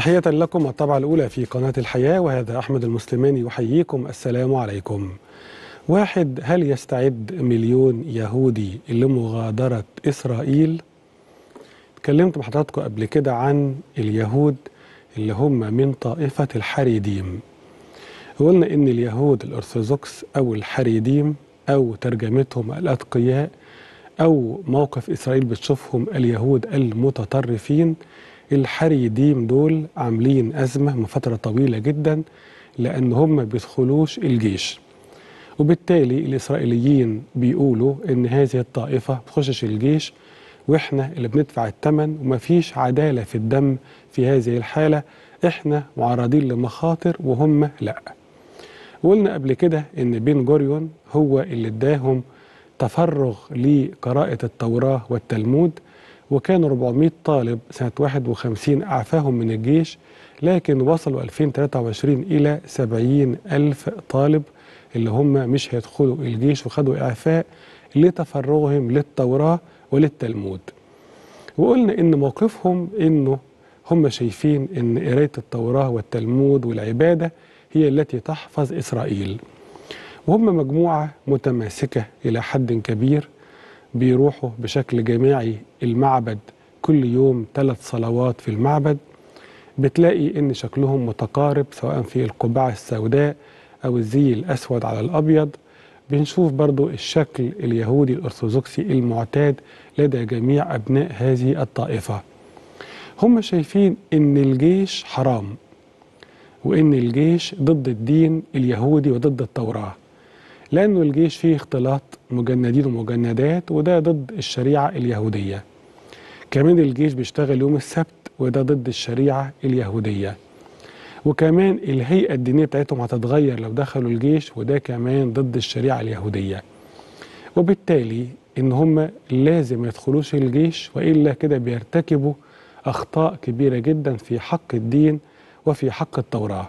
تحية لكم الطبعة الأولى في قناة الحياة وهذا أحمد المسلماني يحييكم السلام عليكم واحد هل يستعد مليون يهودي لمغادرة إسرائيل؟ اتكلمت مع حضراتكم قبل كده عن اليهود اللي هم من طائفة الحريديم قلنا إن اليهود الأرثوذكس أو الحريديم أو ترجمتهم الأتقياء أو موقف إسرائيل بتشوفهم اليهود المتطرفين الحريديم دول عاملين أزمة من فترة طويلة جدا لأن هم ما بيدخلوش الجيش وبالتالي الإسرائيليين بيقولوا إن هذه الطائفة ما بتخشش الجيش وإحنا اللي بندفع الثمن ومفيش عدالة في الدم في هذه الحالة إحنا معرضين لمخاطر وهم لأ وقلنا قبل كده إن بن جوريون هو اللي اداهم تفرغ لقراءة التوراة والتلمود وكانوا 400 طالب سنة 51 أعفاهم من الجيش لكن وصلوا 2023 إلى 70 ألف طالب اللي هم مش هيدخلوا الجيش وخدوا إعفاء لتفرغهم للتوراة وللتلمود وقلنا إن موقفهم إنه هم شايفين إن قراية التوراة والتلمود والعبادة هي التي تحفظ إسرائيل وهم مجموعة متماسكة إلى حد كبير بيروحوا بشكل جماعي المعبد كل يوم ثلاث صلوات في المعبد بتلاقي ان شكلهم متقارب سواء في القبعة السوداء او الزي الاسود على الابيض بنشوف برضو الشكل اليهودي الارثوذكسي المعتاد لدى جميع ابناء هذه الطائفة هم شايفين ان الجيش حرام وان الجيش ضد الدين اليهودي وضد التوراه لأنه الجيش فيه اختلاط مجندين ومجندات وده ضد الشريعة اليهودية كمان الجيش بيشتغل يوم السبت وده ضد الشريعة اليهودية وكمان الهيئة الدينية بتاعتهم هتتغير لو دخلوا الجيش وده كمان ضد الشريعة اليهودية وبالتالي إن هم لازم يدخلوش الجيش وإلا كده بيرتكبوا أخطاء كبيرة جدا في حق الدين وفي حق التوراة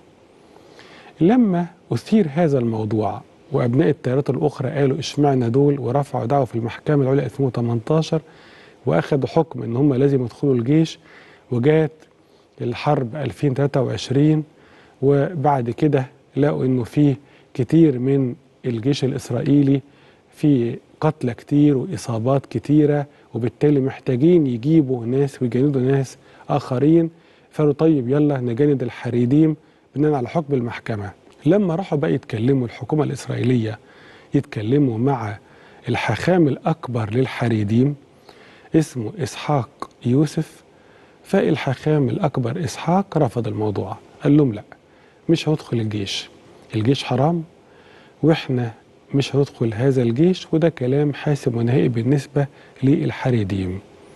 لما أثير هذا الموضوع وابناء التيارات الاخرى قالوا اشمعنا دول ورفعوا دعوه في المحكمه العليا 2018 واخدوا حكم ان هم لازم يدخلوا الجيش وجات الحرب 2023 وبعد كده لقوا انه في كتير من الجيش الاسرائيلي في قتلى كتير واصابات كتيره وبالتالي محتاجين يجيبوا ناس ويجندوا ناس اخرين فقالوا طيب يلا نجند الحريديم بناء على حكم المحكمه لما راحوا بقى يتكلموا الحكومة الإسرائيلية يتكلموا مع الحاخام الأكبر للحريديم اسمه إسحاق يوسف فالحاخام الأكبر إسحاق رفض الموضوع قال لهم لا مش هندخل الجيش الجيش حرام وإحنا مش هندخل هذا الجيش وده كلام حاسم ونهائي بالنسبة للحريديم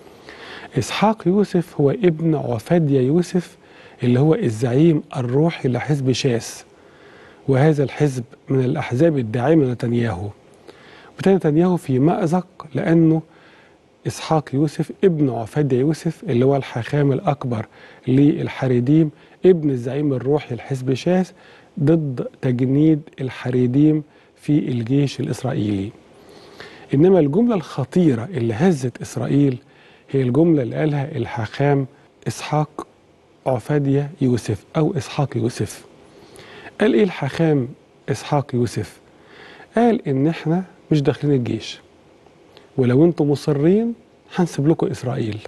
إسحاق يوسف هو ابن عفاديا يوسف اللي هو الزعيم الروحي لحزب شاس وهذا الحزب من الأحزاب الداعمة لنتنياهو وبالتالي نتنياهو في مأزق لأنه إسحاق يوسف ابن عفاديا يوسف اللي هو الحاخام الأكبر للحريديم ابن الزعيم الروحي لحزب شاس ضد تجنيد الحريديم في الجيش الإسرائيلي إنما الجملة الخطيرة اللي هزت إسرائيل هي الجملة اللي قالها الحاخام إسحاق عفاديا يوسف أو إسحاق يوسف قال ايه الحاخام اسحاق يوسف قال ان احنا مش داخلين الجيش ولو انتم مصرين هنسيب لكم اسرائيل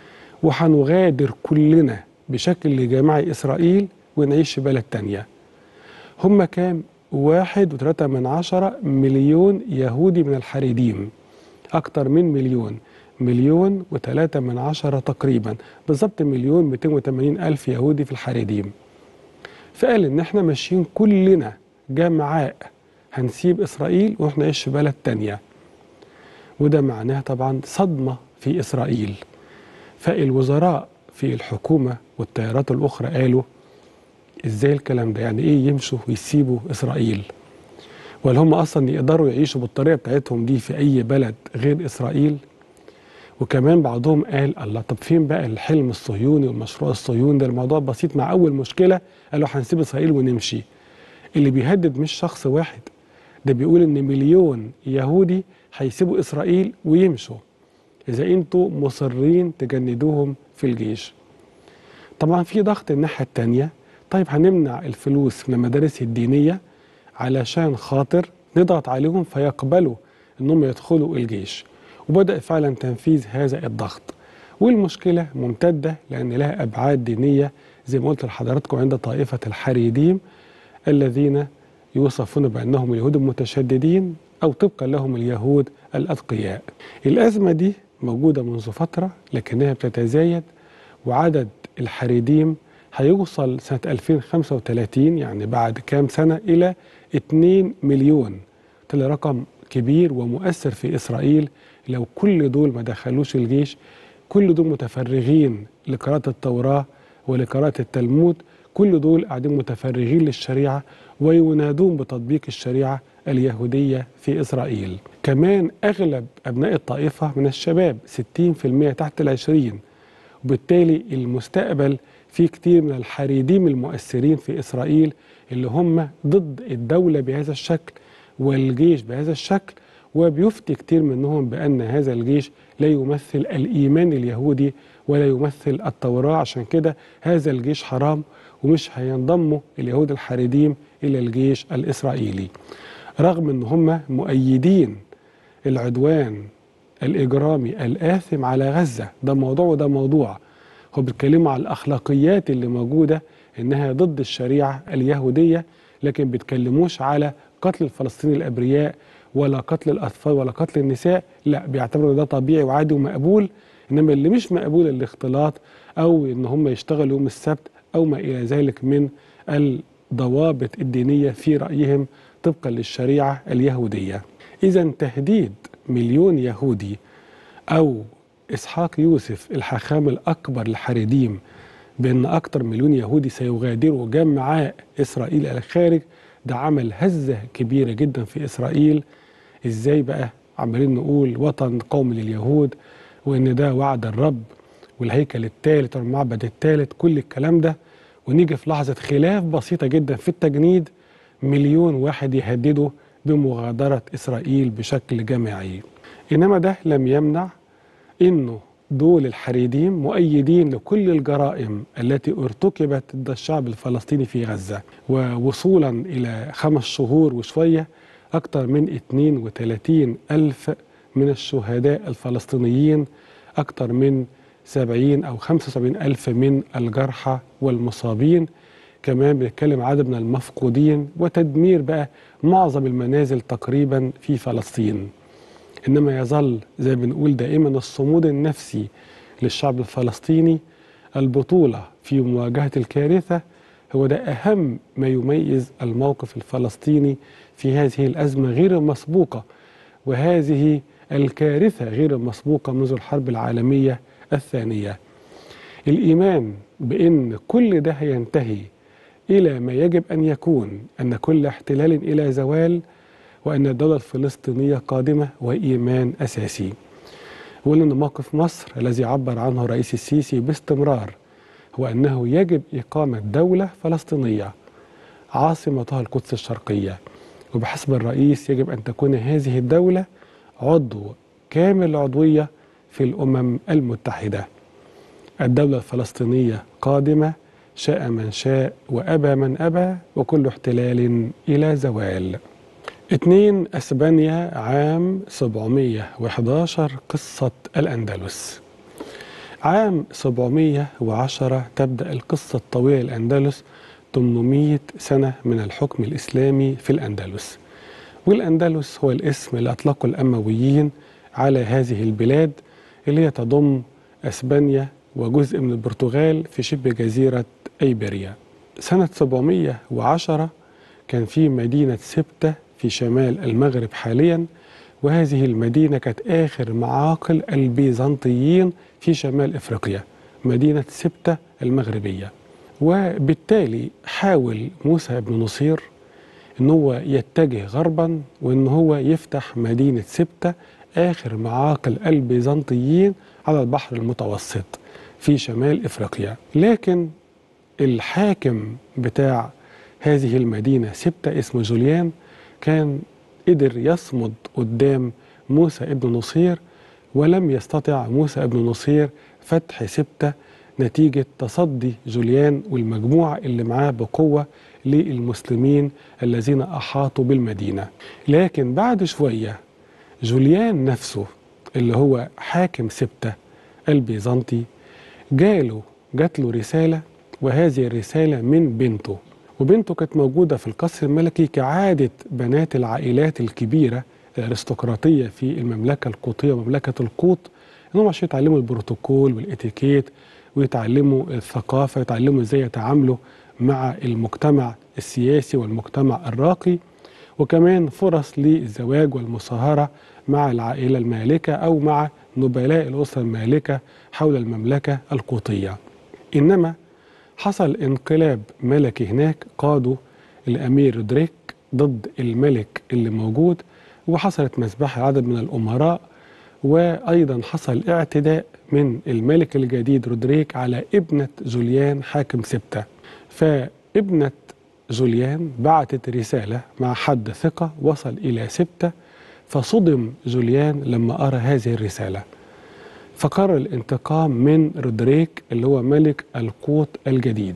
وهنغادر كلنا بشكل جماعي اسرائيل ونعيش في بلد تانية هم كام واحد وثلاثة من عشرة مليون يهودي من الحريديم أكتر من مليون مليون وثلاثة من عشرة تقريبا بالظبط مليون 280 ألف يهودي في الحريديم فقال ان احنا ماشيين كلنا جمعاء هنسيب اسرائيل ونروح نعيش في بلد تانية وده معناه طبعا صدمة في اسرائيل فالوزراء في الحكومة والتيارات الاخرى قالوا ازاي الكلام ده يعني ايه يمشوا ويسيبوا اسرائيل ولا هم اصلا يقدروا يعيشوا بالطريقة بتاعتهم دي في اي بلد غير اسرائيل وكمان بعضهم قال الله طب فين بقى الحلم الصهيوني والمشروع الصهيوني ده الموضوع بسيط مع اول مشكله قالوا هنسيب اسرائيل ونمشي اللي بيهدد مش شخص واحد ده بيقول ان مليون يهودي هيسيبوا اسرائيل ويمشوا اذا انتوا مصرين تجندوهم في الجيش طبعا في ضغط الناحية التانية طيب هنمنع الفلوس من المدارس الدينية علشان خاطر نضغط عليهم فيقبلوا انهم يدخلوا الجيش وبدأ فعلا تنفيذ هذا الضغط والمشكلة ممتدة لأن لها أبعاد دينية زي ما قلت لحضراتكم عند طائفة الحريديم الذين يوصفون بأنهم اليهود المتشددين أو طبقا لهم اليهود الأتقياء الأزمة دي موجودة منذ فترة لكنها بتتزايد وعدد الحريديم هيوصل سنة 2035 يعني بعد كام سنة إلى 2 مليون ده رقم كبير ومؤثر في إسرائيل لو كل دول ما دخلوش الجيش كل دول متفرغين لقراءة التوراة ولقراءة التلمود كل دول قاعدين متفرغين للشريعة وينادون بتطبيق الشريعة اليهودية في إسرائيل كمان أغلب أبناء الطائفة من الشباب 60% تحت العشرين وبالتالي المستقبل في كتير من الحريديم المؤثرين في إسرائيل اللي هم ضد الدولة بهذا الشكل والجيش بهذا الشكل وبيفتي كتير منهم بأن هذا الجيش لا يمثل الإيمان اليهودي ولا يمثل التوراة عشان كده هذا الجيش حرام ومش هينضموا اليهود الحريديم إلى الجيش الإسرائيلي رغم أن هم مؤيدين العدوان الإجرامي الآثم على غزة ده موضوع وده موضوع هو بيتكلموا على الأخلاقيات اللي موجودة إنها ضد الشريعة اليهودية لكن بيتكلموش على قتل الفلسطيني الأبرياء ولا قتل الأطفال ولا قتل النساء لا بيعتبروا ده طبيعي وعادي ومقبول إنما اللي مش مقبول الاختلاط أو إن هم يشتغلوا يوم السبت أو ما إلى ذلك من الضوابط الدينية في رأيهم طبقا للشريعة اليهودية إذا تهديد مليون يهودي أو إسحاق يوسف الحاخام الأكبر الحريديم بأن أكثر مليون يهودي سيغادروا جمعاء إسرائيل إلى الخارج ده عمل هزة كبيرة جدا في إسرائيل إزاي بقى عمالين نقول وطن قومي لليهود وإن ده وعد الرب والهيكل الثالث والمعبد الثالث كل الكلام ده ونيجي في لحظة خلاف بسيطة جدا في التجنيد مليون واحد يهددوا بمغادرة إسرائيل بشكل جماعي إنما ده لم يمنع إنه دول الحريديم مؤيدين لكل الجرائم التي ارتكبت ضد الشعب الفلسطيني في غزة ووصولا إلى خمس شهور وشوية أكثر من 32 ألف من الشهداء الفلسطينيين أكثر من 70 أو 75 ألف من الجرحى والمصابين كمان بنتكلم عدد من المفقودين وتدمير بقى معظم المنازل تقريبا في فلسطين انما يظل زي ما بنقول دائما الصمود النفسي للشعب الفلسطيني البطوله في مواجهه الكارثه هو ده اهم ما يميز الموقف الفلسطيني في هذه الازمه غير المسبوقه وهذه الكارثه غير المسبوقه منذ الحرب العالميه الثانيه الايمان بان كل ده هينتهي الى ما يجب ان يكون ان كل احتلال الى زوال وأن الدولة الفلسطينية قادمة وإيمان أساسي وقلنا أن موقف مصر الذي عبر عنه الرئيس السيسي باستمرار هو أنه يجب إقامة دولة فلسطينية عاصمتها القدس الشرقية وبحسب الرئيس يجب أن تكون هذه الدولة عضو كامل العضوية في الأمم المتحدة الدولة الفلسطينية قادمة شاء من شاء وأبى من أبى وكل احتلال إلى زوال 2 اسبانيا عام 711 قصة الأندلس عام 710 تبدأ القصة الطويلة الأندلس 800 سنة من الحكم الإسلامي في الأندلس والأندلس هو الاسم اللي أطلقه الأمويين على هذه البلاد اللي هي تضم أسبانيا وجزء من البرتغال في شبه جزيرة أيبيريا سنة 710 كان في مدينة سبتة في شمال المغرب حاليا وهذه المدينة كانت آخر معاقل البيزنطيين في شمال إفريقيا مدينة سبتة المغربية وبالتالي حاول موسى بن نصير ان هو يتجه غربا وان هو يفتح مدينة سبتة آخر معاقل البيزنطيين على البحر المتوسط في شمال إفريقيا لكن الحاكم بتاع هذه المدينة سبتة اسمه جوليان كان قدر يصمد قدام موسى ابن نصير ولم يستطع موسى ابن نصير فتح سبتة نتيجة تصدي جوليان والمجموعة اللي معاه بقوة للمسلمين الذين أحاطوا بالمدينة لكن بعد شوية جوليان نفسه اللي هو حاكم سبتة البيزنطي جاله جات له رسالة وهذه الرسالة من بنته وبنته كانت موجودة في القصر الملكي كعادة بنات العائلات الكبيرة الارستقراطية في المملكة القوطية ومملكة القوط انهم عشان يتعلموا البروتوكول والاتيكيت ويتعلموا الثقافة يتعلموا ازاي يتعاملوا مع المجتمع السياسي والمجتمع الراقي وكمان فرص للزواج والمصاهرة مع العائلة المالكة أو مع نبلاء الأسرة المالكة حول المملكة القوطية إنما حصل انقلاب ملكي هناك قاده الأمير رودريك ضد الملك اللي موجود وحصلت مذبحة عدد من الأمراء وأيضا حصل اعتداء من الملك الجديد رودريك على ابنة جوليان حاكم سبتة فابنة جوليان بعتت رسالة مع حد ثقة وصل إلى سبتة فصدم جوليان لما أرى هذه الرسالة فقرر الانتقام من رودريك اللي هو ملك القوط الجديد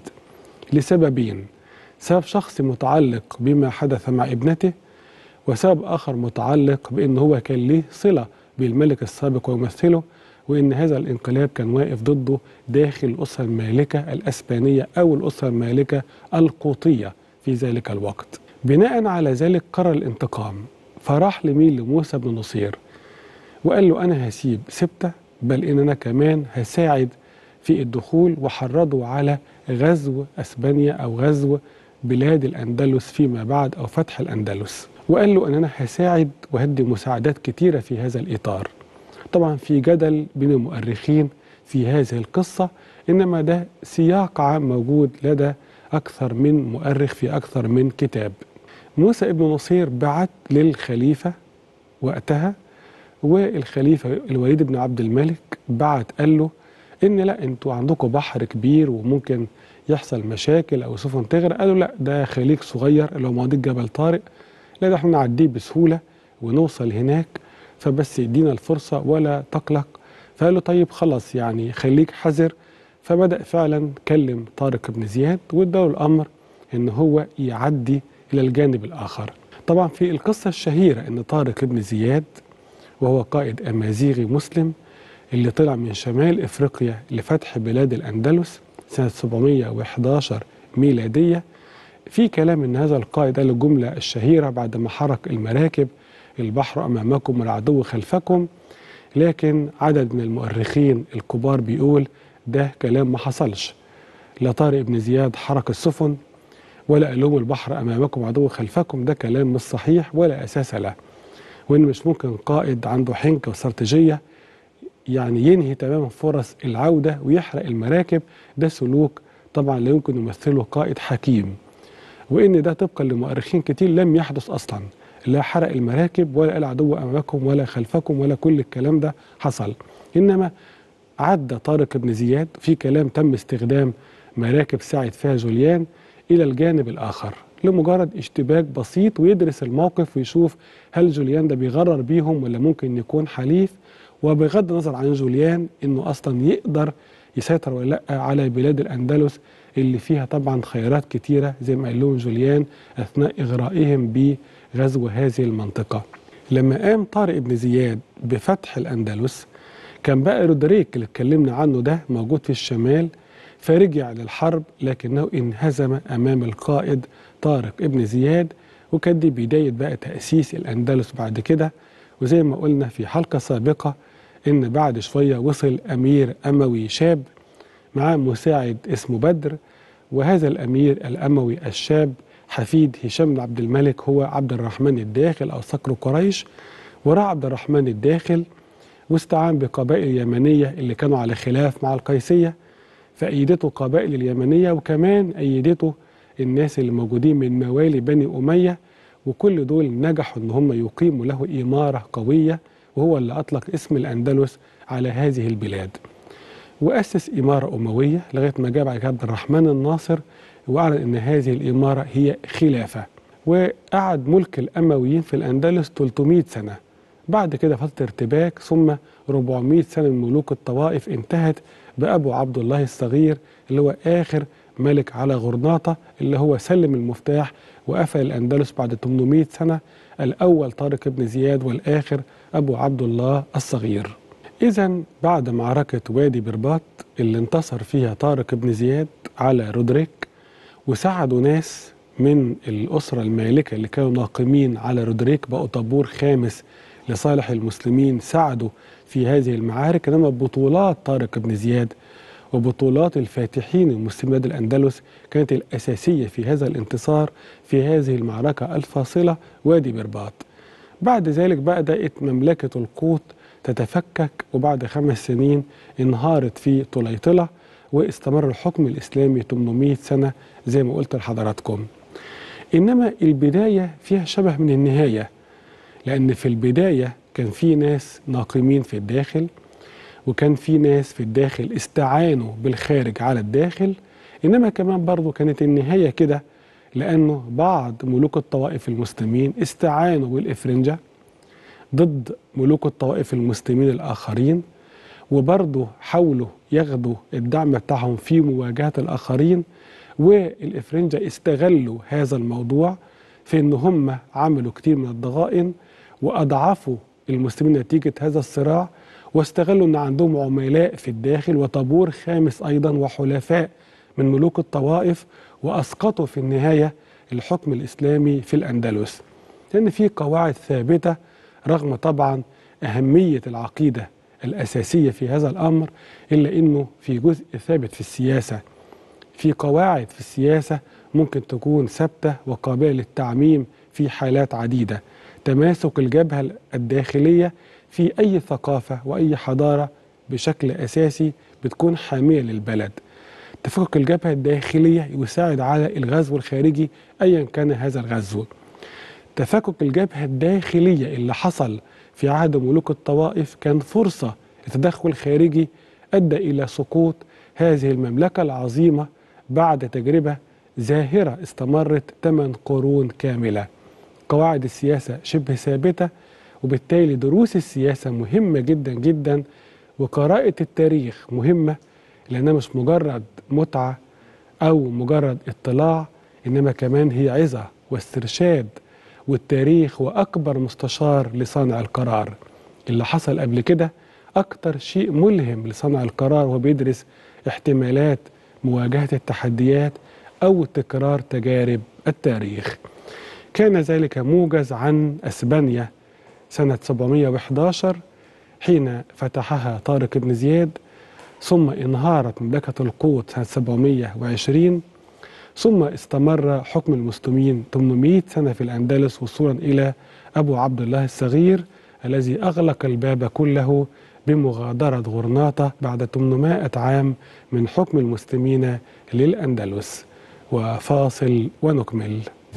لسببين سبب شخصي متعلق بما حدث مع ابنته وسبب آخر متعلق بأن هو كان ليه صلة بالملك السابق ويمثله وأن هذا الانقلاب كان واقف ضده داخل الأسرة المالكة الأسبانية أو الأسرة المالكة القوطية في ذلك الوقت بناء على ذلك قرر الانتقام فراح لمين لموسى بن نصير وقال له أنا هسيب سبتة بل إن أنا كمان هساعد في الدخول وحرضوا على غزو أسبانيا أو غزو بلاد الأندلس فيما بعد أو فتح الأندلس وقال له أن أنا هساعد وهدي مساعدات كتيرة في هذا الإطار طبعا في جدل بين المؤرخين في هذه القصة إنما ده سياق عام موجود لدى أكثر من مؤرخ في أكثر من كتاب موسى ابن نصير بعت للخليفة وقتها والخليفة الوليد بن عبد الملك بعت قال له إن لا أنتوا عندكم بحر كبير وممكن يحصل مشاكل أو سفن تغرق قالوا لا ده خليج صغير اللي هو مضيق جبل طارق لا ده احنا نعديه بسهولة ونوصل هناك فبس يدينا الفرصة ولا تقلق فقال له طيب خلاص يعني خليك حذر فبدأ فعلا كلم طارق بن زياد واداله الأمر إن هو يعدي إلى الجانب الآخر طبعا في القصة الشهيرة إن طارق بن زياد وهو قائد أمازيغي مسلم اللي طلع من شمال إفريقيا لفتح بلاد الأندلس سنة 711 ميلادية في كلام ان هذا القائد قال الجمله الشهيره بعد ما حرك المراكب البحر امامكم والعدو خلفكم لكن عدد من المؤرخين الكبار بيقول ده كلام ما حصلش لا طارق بن زياد حرك السفن ولا قال لهم البحر امامكم والعدو خلفكم ده كلام مش صحيح ولا اساس له وان مش ممكن قائد عنده حنكه واستراتيجيه يعني ينهي تماما فرص العوده ويحرق المراكب ده سلوك طبعا لا يمكن يمثله قائد حكيم وان ده طبقا لمؤرخين كتير لم يحدث اصلا لا حرق المراكب ولا العدو امامكم ولا خلفكم ولا كل الكلام ده حصل انما عدى طارق بن زياد في كلام تم استخدام مراكب ساعد فيها جوليان الى الجانب الاخر لمجرد اشتباك بسيط ويدرس الموقف ويشوف هل جوليان ده بيغرر بيهم ولا ممكن يكون حليف وبغض النظر عن جوليان انه اصلا يقدر يسيطر ولا لا على بلاد الاندلس اللي فيها طبعا خيارات كتيرة زي ما قال لهم جوليان أثناء إغرائهم بغزو هذه المنطقة لما قام طارق بن زياد بفتح الأندلس كان بقى رودريك اللي اتكلمنا عنه ده موجود في الشمال فرجع للحرب لكنه انهزم أمام القائد طارق بن زياد وكانت دي بداية بقى تأسيس الأندلس بعد كده وزي ما قلنا في حلقة سابقة إن بعد شوية وصل أمير أموي شاب معاه مساعد اسمه بدر وهذا الأمير الأموي الشاب حفيد هشام بن عبد الملك هو عبد الرحمن الداخل أو صقر قريش وراح عبد الرحمن الداخل واستعان بقبائل اليمنية اللي كانوا على خلاف مع القيسية فأيدته قبائل اليمنية وكمان أيدته الناس اللي موجودين من موالي بني أمية وكل دول نجحوا ان هم يقيموا له إمارة قوية وهو اللي أطلق اسم الأندلس على هذه البلاد وأسس إمارة أموية لغاية ما جاء بعد عبد الرحمن الناصر وأعلن أن هذه الإمارة هي خلافة وقعد ملك الأمويين في الأندلس 300 سنة بعد كده فترة ارتباك ثم 400 سنة من ملوك الطوائف انتهت بأبو عبد الله الصغير اللي هو آخر ملك على غرناطة اللي هو سلم المفتاح وقفل الأندلس بعد 800 سنة الأول طارق بن زياد والآخر أبو عبد الله الصغير إذا بعد معركة وادي برباط اللي انتصر فيها طارق بن زياد على رودريك وساعدوا ناس من الأسرة المالكة اللي كانوا ناقمين على رودريك بقوا طابور خامس لصالح المسلمين ساعدوا في هذه المعارك إنما بطولات طارق بن زياد وبطولات الفاتحين المسلمين نادي الأندلس كانت الأساسية في هذا الانتصار في هذه المعركة الفاصلة وادي برباط بعد ذلك بدأت مملكة القوط تتفكك وبعد خمس سنين انهارت في طليطلة واستمر الحكم الإسلامي 800 سنة زي ما قلت لحضراتكم إنما البداية فيها شبه من النهاية لأن في البداية كان في ناس ناقمين في الداخل وكان في ناس في الداخل استعانوا بالخارج على الداخل إنما كمان برضو كانت النهاية كده لأنه بعض ملوك الطوائف المسلمين استعانوا بالإفرنجة ضد ملوك الطوائف المسلمين الآخرين وبرضه حاولوا ياخدوا الدعم بتاعهم في مواجهة الآخرين والإفرنجة استغلوا هذا الموضوع في إن هم عملوا كتير من الضغائن وأضعفوا المسلمين نتيجة هذا الصراع واستغلوا أن عندهم عملاء في الداخل وطابور خامس أيضا وحلفاء من ملوك الطوائف وأسقطوا في النهاية الحكم الإسلامي في الأندلس لأن في قواعد ثابتة رغم طبعا أهمية العقيدة الأساسية في هذا الأمر إلا أنه في جزء ثابت في السياسة في قواعد في السياسة ممكن تكون ثابتة وقابلة للتعميم في حالات عديدة تماسك الجبهة الداخلية في أي ثقافة وأي حضارة بشكل أساسي بتكون حامية للبلد تفكك الجبهة الداخلية يساعد على الغزو الخارجي أيا كان هذا الغزو تفكك الجبهة الداخلية اللي حصل في عهد ملوك الطوائف كان فرصة لتدخل خارجي أدى إلى سقوط هذه المملكة العظيمة بعد تجربة زاهرة استمرت 8 قرون كاملة قواعد السياسة شبه ثابتة وبالتالي دروس السياسة مهمة جدا جدا وقراءة التاريخ مهمة لأنها مش مجرد متعة أو مجرد اطلاع إنما كمان هي عظة واسترشاد والتاريخ وأكبر مستشار لصانع القرار اللي حصل قبل كده أكتر شيء ملهم لصانع القرار وهو بيدرس احتمالات مواجهة التحديات أو تكرار تجارب التاريخ كان ذلك موجز عن أسبانيا سنة 711 حين فتحها طارق بن زياد ثم انهارت مملكة القوط سنة 720 ثم استمر حكم المسلمين 800 سنة في الأندلس وصولا إلى أبو عبد الله الصغير الذي أغلق الباب كله بمغادرة غرناطة بعد 800 عام من حكم المسلمين للأندلس وفاصل ونكمل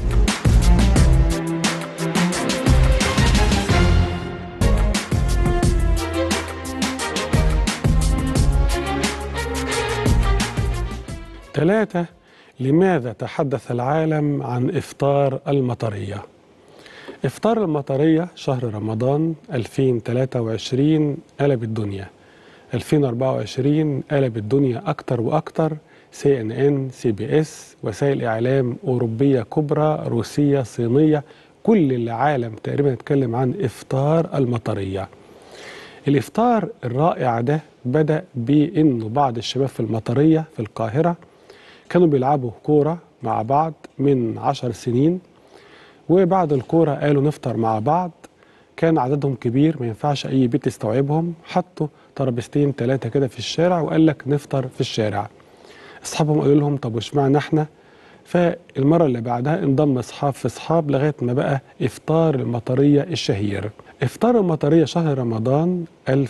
ثلاثة لماذا تحدث العالم عن إفطار المطرية؟ إفطار المطرية شهر رمضان 2023 قلب الدنيا 2024 قلب الدنيا أكتر وأكتر سي ان ان سي بي اس وسائل إعلام أوروبية كبرى روسية صينية كل العالم تقريبا يتكلم عن إفطار المطرية الإفطار الرائع ده بدأ بأنه بعض الشباب في المطرية في القاهرة كانوا بيلعبوا كورة مع بعض من عشر سنين وبعد الكورة قالوا نفطر مع بعض كان عددهم كبير ما ينفعش أي بيت يستوعبهم حطوا ترابيزتين ثلاثة كده في الشارع وقال لك نفطر في الشارع أصحابهم قالوا لهم طب واشمعنى احنا فالمرة اللي بعدها انضم أصحاب في أصحاب لغاية ما بقى إفطار المطرية الشهير إفطار المطرية شهر رمضان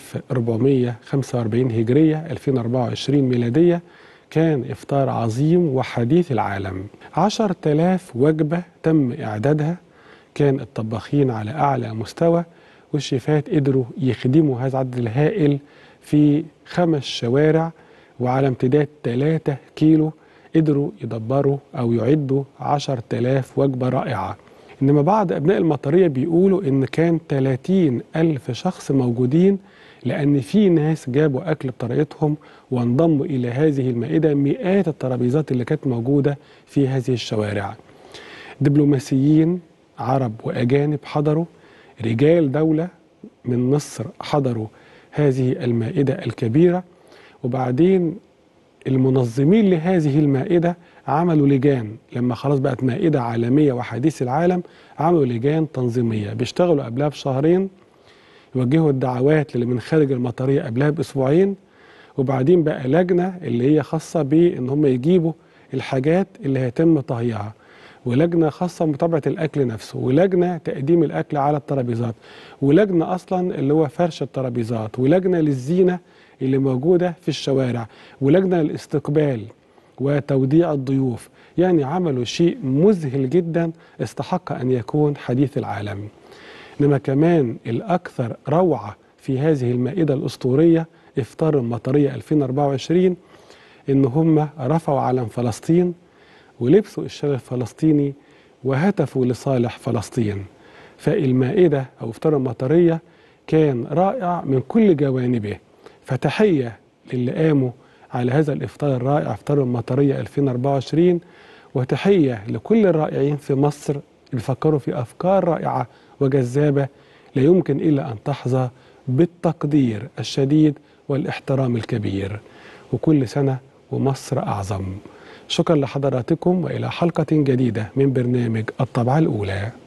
1445 هجرية 2024 ميلادية كان إفطار عظيم وحديث العالم عشر تلاف وجبة تم إعدادها كان الطباخين على أعلى مستوى والشيفات قدروا يخدموا هذا العدد الهائل في خمس شوارع وعلى امتداد 3 كيلو قدروا يدبروا أو يعدوا عشر تلاف وجبة رائعة إنما بعض أبناء المطرية بيقولوا إن كان 30 ألف شخص موجودين لأن في ناس جابوا أكل بطريقتهم وانضموا إلى هذه المائدة مئات الترابيزات اللي كانت موجودة في هذه الشوارع دبلوماسيين عرب وأجانب حضروا رجال دولة من مصر حضروا هذه المائدة الكبيرة وبعدين المنظمين لهذه المائدة عملوا لجان لما خلاص بقت مائدة عالمية وحديث العالم عملوا لجان تنظيمية بيشتغلوا قبلها بشهرين يوجهوا الدعوات اللي من خارج المطرية قبلها بأسبوعين وبعدين بقى لجنة اللي هي خاصة بإن هم يجيبوا الحاجات اللي هيتم طهيها ولجنة خاصة بمتابعة الأكل نفسه ولجنة تقديم الأكل على الترابيزات ولجنة أصلا اللي هو فرش الترابيزات ولجنة للزينة اللي موجودة في الشوارع ولجنة للاستقبال وتوديع الضيوف يعني عملوا شيء مذهل جدا استحق أن يكون حديث العالم إنما كمان الأكثر روعة في هذه المائدة الأسطورية إفطار المطرية 2024 إن هم رفعوا علم فلسطين ولبسوا الشال الفلسطيني وهتفوا لصالح فلسطين فالمائدة أو إفطار المطرية كان رائع من كل جوانبه فتحية للي قاموا على هذا الإفطار الرائع إفطار المطرية 2024 وتحية لكل الرائعين في مصر اللي فكروا في أفكار رائعة وجذابة لا يمكن إلا أن تحظى بالتقدير الشديد والاحترام الكبير وكل سنة ومصر أعظم شكرا لحضراتكم وإلى حلقة جديدة من برنامج الطبعة الأولى